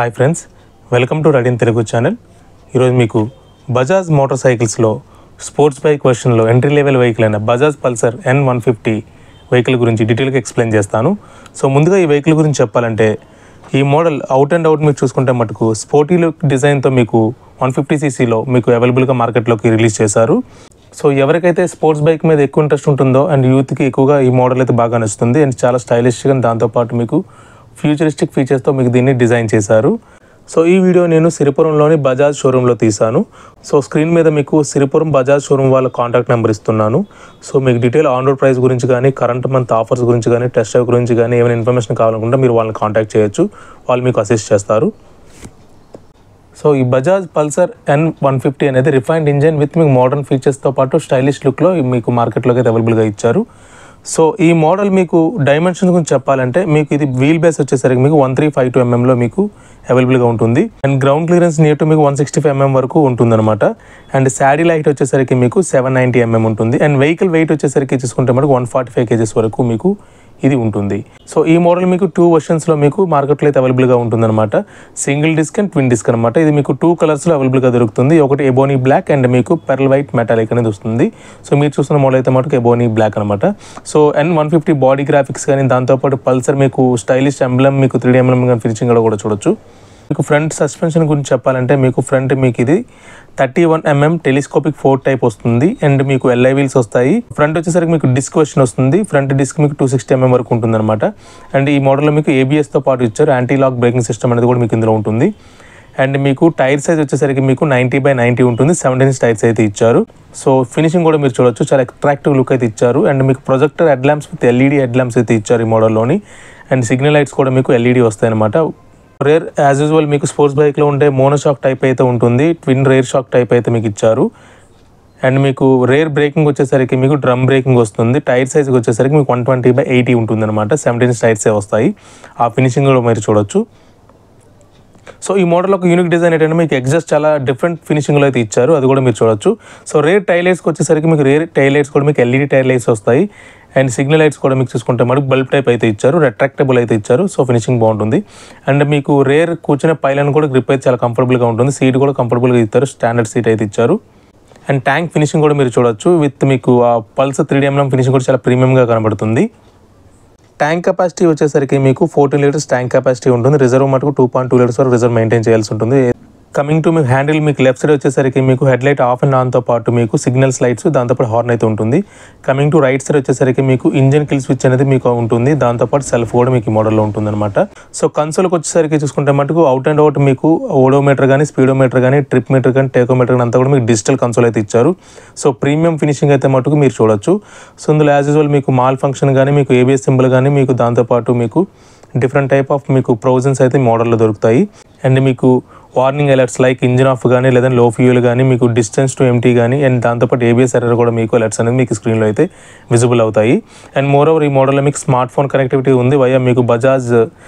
hi friends welcome to రెడీన్ Telugu channel ఈరోజు మీకు బజాజ్ మోటార్ సైకిల్స్లో స్పోర్ట్స్ బైక్ వర్షన్లో ఎంట్రీ లెవెల్ వెహికల్ అయిన Bajaj Pulsar N one fifty vehicle గురించి డీటెయిల్గా ఎక్స్ప్లెయిన్ చేస్తాను సో ముందుగా ఈ వెహికల్ గురించి చెప్పాలంటే ఈ మోడల్ అవుట్ అండ్ అవుట్ మీకు చూసుకుంటే మటుకు స్పోర్టీ లుక్ డిజైన్తో మీకు వన్ ఫిఫ్టీ సీసీలో మీకు అవైలబుల్గా మార్కెట్లోకి రిలీజ్ చేశారు సో ఎవరికైతే స్పోర్ట్స్ బైక్ మీద ఎక్కువ ఇంట్రెస్ట్ ఉంటుందో అండ్ యూత్కి ఎక్కువగా ఈ మోడల్ అయితే బాగా నచ్చుతుంది అండ్ చాలా స్టైలిష్గా దాంతోపాటు మీకు ఫ్యూచరిస్టిక్ ఫీచర్స్తో మీకు దీన్ని డిజైన్ చేశారు సో ఈ వీడియో నేను సిరిపురంలోని బజాజ్ షోరూంలో తీశాను సో స్క్రీన్ మీద మీకు సిరిపురం బజాజ్ షోరూమ్ వాళ్ళ కాంటాక్ట్ నెంబర్ ఇస్తున్నాను సో మీకు డీటెయిల్ ఆన్ రోడ్ ప్రైస్ గురించి కానీ కరెంట్ మంత్ ఆఫర్స్ గురించి కానీ టెస్ట్ డ్రైవ్ గురించి కానీ ఏమైనా ఇన్ఫర్మేషన్ కావాలనుకుంటే మీరు వాళ్ళని కాంటాక్ట్ చేయొచ్చు వాళ్ళు మీకు అసిస్ట్ చేస్తారు సో ఈ Bajaj Pulsar N one fifty అనేది రిఫైన్డ్ ఇంజన్ విత్ మీకు మోడర్న్ ఫీచర్స్తో పాటు స్టైలిష్ లుక్లో మీకు మార్కెట్లోకి అయితే అవైలబుల్గా ఇచ్చారు సో ఈ మోడల్ మీకు డైమెన్షన్స్ గురించి చెప్పాలంటే మీకు ఇది వీల్ బేస్ వచ్చేసరికి మీకు వన్ త్రీ ఫైవ్ టూ ఎంఎంలో మీకు అవైలబుల్గా ఉంటుంది and ground clearance near to మీకు వన్ సిక్స్టీ ఫైవ్ ఎంఎం వరకు ఉంటుందన్నమాట అండ్ శాడీ లైట్ వచ్చేసరికి మీకు సెవెన్ నైంటీ ఎంఎం ఉంటుంది అండ్ వెహికల్ వెయిట్ వచ్చేసరికి చూసుకుంటే మనకు వన్ ఫార్టీ ఫైవ్ కేజెస్ వరకు మీకు ఇది ఉంటుంది సో ఈ మోడల్ మీకు టూ వర్షన్స్లో మీకు మార్కెట్లో అయితే అవైలబుల్గా ఉంటుందన్నమాట single disc and twin disc అనమాట ఇది మీకు టూ కలర్స్లో అవైలబుల్గా దొరుకుతుంది ఒకటి ఎబోనీ బ్లాక్ అండ్ మీకు పెర్ల్ వైట్ మెటాలిక్ అనేది వస్తుంది సో మీరు చూస్తున్న మోడల్ అయితే మటుకు ఎబోనీ బ్లాక్ అనమాట so N one fifty body graphics కానీ దాంతోపాటు పల్సర్ మీకు స్టైలిష్ ఎంబ్లమ్ మీకు త్రీ డీ ఎంబ్లమ్ కానీ ఫినిషింగ్ కూడా చూడొచ్చు మీకు ఫ్రంట్ సస్పెన్షన్ గురించి చెప్పాలంటే మీకు ఫ్రంట్ మీకు ఇది thirty one mm telescopic fork type వస్తుంది అండ్ మీకు ఎల్ఐ వీల్స్ వస్తాయి ఫ్రంట్ వచ్చేసరికి మీకు డిస్క్ వర్షన్ వస్తుంది ఫ్రంట్ డిస్క్ మీకు టూ సిక్స్టీ ఎంఎం వరకు ఉంటుంది అనమాట అండ్ ఈ మోడల్లో మీకు ఏబిఎస్తో పాటు ఇచ్చారు యాంటీ లాక్ బ్రేకింగ్ సిస్టమ్ అనేది కూడా మీకు ఇందులో ఉంటుంది అండ్ మీకు టైర్ సైజ్ వచ్చేసరికి మీకు నైంటీ బై నైంటీ ఉంటుంది సెవెంటీన్ ఇంచ్ టైర్స్ అయితే ఇచ్చారు సో ఫినిషింగ్ కూడా మీరు చూడొచ్చు చాలా అట్రాక్టివ్ లుక్ అయితే ఇచ్చారు అండ్ మీకు projector head lamps with LED head lamps అయితే ఇచ్చారు ఈ మోడల్లోని అండ్ సిగ్నల్ లైట్స్ కూడా మీకు ఎల్ఈడి వస్తాయి అనమాట రేర్ యాజ్ యూజువల్ మీకు స్పోర్ట్స్ బైక్లో ఉండే మోనోషాక్ టైప్ అయితే ఉంటుంది ట్విన్ రేర్ షాక్ టైప్ అయితే మీకు ఇచ్చారు అండ్ మీకు రేర్ బ్రేకింగ్ వచ్చేసరికి మీకు డ్రమ్ బ్రేకింగ్ వస్తుంది టైర్ సైజ్కి వచ్చేసరికి మీకు వన్ ట్వంటీ బై ఎయిటీ ఉంటుంది అనమాట సెవెంటీన్ టైర్సే వస్తాయి ఆ ఫినిషింగ్ కూడా మీరు చూడొచ్చు సో ఈ మోడల్ ఒక యూనిక్ డిజైన్ ఏంటంటే మీకు ఎగ్జాస్ట్ చాలా డిఫరెంట్ ఫినిషింగ్లో అయితే ఇచ్చారు అది కూడా మీరు చూడొచ్చు సో రేర్ టైలైట్స్కి వచ్చేసరికి మీకు రేర్ టైలైట్స్ కూడా మీకు ఎల్ఈడి టైర్ లైట్స్ వస్తాయి అండ్ సిగ్నల్ లైట్స్ కూడా మీకు చూసుకుంటే మనకు బల్బ్ టైప్ అయితే ఇచ్చారు రెట్రాక్టబుల్ అయితే ఇచ్చారు సో ఫినిషింగ్ బాగుంటుంది అండ్ మీకు రేర్ కూర్చునే పైలన్ కూడా గ్రిప్ అయితే చాలా కంఫర్టబుల్గా ఉంటుంది సీట్ కూడా కంఫర్టబుల్గా ఇచ్చారు స్టాండర్డ్ సీట్ అయితే ఇచ్చారు అండ్ ట్యాంక్ ఫినిషింగ్ కూడా మీరు చూడొచ్చు విత్ మీకు ఆ పల్స్ త్రీ ఎంఎం ఫినిషింగ్ కూడా చాలా ప్రీమియంగా కనబడుతుంది ట్యాంక్ కెపాసిటీ వచ్చేసరికి మీకు ఫోర్టీన్ లీటర్స్ ట్యాంక్ కెపాసిటీ ఉంటుంది రిజర్వ్ మటుకు టూ పాయింట్ టూ లీటర్స్ వరకు రిజర్వ్ మెయింటైన్ చేయాల్సి ఉంటుంది కమింగ్ టు మీకు హ్యాండిల్ మీకు లెఫ్ట్ సైడ్ వచ్చేసరికి మీకు హెడ్ లైట్ ఆఫ్ అండ్ ఆన్తో పాటు మీకు సిగ్నల్స్ లైట్స్ దాంతోపాటు హార్న్ అయితే ఉంటుంది కమింగ్ టు రైట్ సైడ్ వచ్చేసరికి మీకు ఇంజన్ కిల్ స్విచ్ అనేది మీకు ఉంటుంది దాంతోపాటు సెల్ఫ్ కూడా మీకు ఈ మోడల్లో ఉంటుంది అనమాట సో కన్సోల్కి వచ్చేసరికి చూసుకుంటే మటుకు అవుట్ అండ్ అవుట్ మీకు ఓడోమీటర్ కానీ స్పీడోమీటర్ కానీ ట్రిప్ మీటర్ కానీ టేకోమీటర్ కానీ అంతా కూడా మీకు డిజిటల్ కన్సోల్ అయితే ఇచ్చారు సో ప్రీమియం ఫినిషింగ్ అయితే మటుకు మీరు చూడొచ్చు సో ఇందులో యాజ్ యూజువల్ మీకు మాల్ ఫంక్షన్ కానీ మీకు ఏబిఎస్ సింబల్ కానీ మీకు దాంతోపాటు మీకు డిఫరెంట్ టైప్ ఆఫ్ మీకు ప్రొవిజన్స్ అయితే మోడల్లో దొరుకుతాయి అండ్ మీకు warning alerts like engine off కానీ లేదా లో ఫ్యూయల్ కానీ మీకు డిస్టెన్స్ టు ఎంటీ కానీ అండ్ దాంతోపాటు ఏబిఎస్ ఎర్రర్ కూడా మీకు అలర్ట్స్ అనేది మీకు స్క్రీన్లో అయితే విజిబుల్ అవుతాయి అండ్ మోర్ ఓవర్ ఈ మోడల్లో మీకు స్మార్ట్ ఫోన్ కనెక్టివిటీ ఉంది వయా మీకు బజాజ్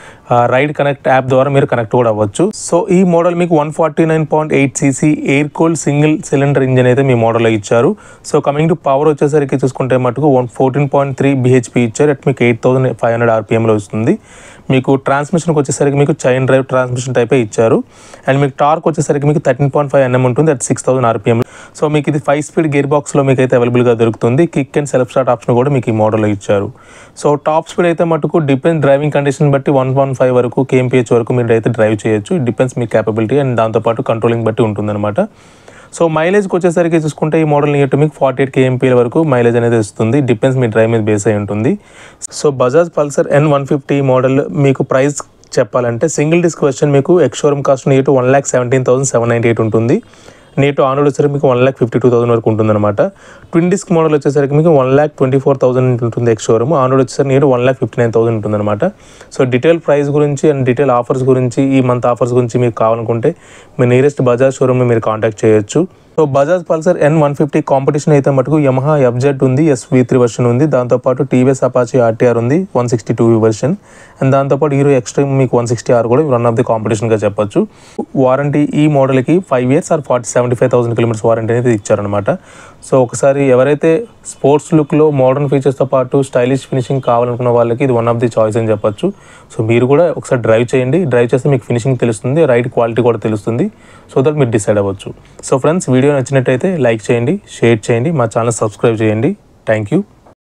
రైడ్ కనెక్ట్ యాప్ ద్వారా మీరు కనెక్ట్ కూడా అవ్వచ్చు సో ఈ మోడల్ మీకు one forty nine point eight CC air cooled single cylinder engine అయితే మీ మోడల్లో ఇచ్చారు సో కమింగ్ టు పవర్ వచ్చేసరికి చూసుకుంటే మటుకు one fourteen point three BHP ఇచ్చారు అట్ మీకు ఎయిట్ థౌసండ్ ఫైవ్ హండ్రెడ్ ఆర్పిఎంలో వస్తుంది మీకు ట్రాన్స్మిషన్కి వచ్చేసరికి మీకు చైన్ డ్రైవ్ ట్రాన్స్మిషన్ టైపే ఇచ్చారు అండ్ మీకు టార్క్ వచ్చేసరికి మీకు థర్టీన్ పాయింట్ ఫైవ్ ఎన్ఎం ఉంటుంది at six thousand RPM so మీకు ఇది ఫైవ్ స్పీడ్ గేర్ బాక్స్లో మీకు అయితే అవైలబుల్గా దొరుకుతుంది kick and self start option కూడా మీకు ఈ మోడల్లో ఇచ్చారు సో టాప్ స్పీడ్ అయితే మటుకు డిపెండ్ డ్రైవింగ్ కండిషన్ బట్టి వన్ వన్ ఫైవ్ వరకు కేఎంపీహెచ్ వరకు మీరు అయితే డ్రైవ్ చేయొచ్చు డిపెండ్స్ మీ క్యాపబిలిటీ అండ్ దాంతోపాటు కంట్రోలింగ్ బట్టి ఉంటుందన్నమాట సో మైలేజ్కి వచ్చేసరికి చూసుకుంటే ఈ మోడల్ నియర్ టు మీకు ఫార్టీ ఎయిట్ కేఎంపీల వరకు మైలేజ్ అనేది ఇస్తుంది డిపెండ్స్ మీ డ్రైవ్ మీద బేస్ అయి ఉంటుంది so Bajaj Pulsar N one fifty model మీకు ప్రైస్ చెప్పాలంటే సింగిల్ డిస్క్ వెర్షన్ మీకు ex showroom cost near to one lakh seventeen thousand seven ninety eight ఉంటుంది నియర్ టు ఆనోడ్ వచ్చేసరికి మీకు one lakh fifty two thousand వరకు ఉంటుంది అనమాట ట్విన్ డిస్క్ మోడల్ వచ్చేసరికి మీకు one lakh twenty four thousand ఉంటుంది ఎక్స్ షోరూమ్ ఆనోడ్ వచ్చేసరికి near one lakh fifty nine thousand ఉంటుంది అనమాట సో డీటెయిల్ ప్రైస్ గురించి అండ్ డీటెయిల్ ఆఫర్స్ గురించి ఈ మంత్ ఆఫర్స్ గురించి మీకు కావాలనుకుంటే మీ నియరెస్ట్ బజాజ్ షోరూమ్ని మీరు కాంటాక్ట్ చేయొచ్చు so Bajaj Pulsar N one fifty competition అయితే మటుకు యమహా ఎఫ్జెడ్ ఉంది ఎస్ వి త్రీ వర్షన్ ఉంది దాంతోపాటు టీవీఎస్ అపాచీ ఆర్టీఆర్ ఉంది one sixty two version and దాంతోపాటు హీరో ఎక్స్ట్రీమ్ మీకు వన్ సిక్స్టీ ఆర్ కూడా వన్ ఆఫ్ ది కాంపిటీషన్గా చెప్పొచ్చు వారంటీ ఈ మోడల్కి five years or forty seventy five thousand kilometres warranty అనేది ఇచ్చారనమాట సో ఒకసారి ఎవరైతే స్పోర్ట్స్ లుక్లో మోడర్న్ ఫీచర్స్తో పాటు స్టైలిష్ ఫినిషింగ్ కావాలనుకున్న వాళ్ళకి ఇది వన్ ఆఫ్ ది చాయిస్ అని చెప్పొచ్చు సో మీరు కూడా ఒకసారి డ్రైవ్ చేయండి డ్రైవ్ చేస్తే మీకు ఫినిషింగ్ తెలుస్తుంది రైడ్ క్వాలిటీ కూడా తెలుస్తుంది సో దట్ మీరు డిసైడ్ అవ్వచ్చు సో ఫ్రెండ్స్ వీడియో నచ్చినట్టయితే లైక్ చేయండి షేర్ చేయండి మా ఛానల్ సబ్స్క్రైబ్ చేయండి థ్యాంక్ యూ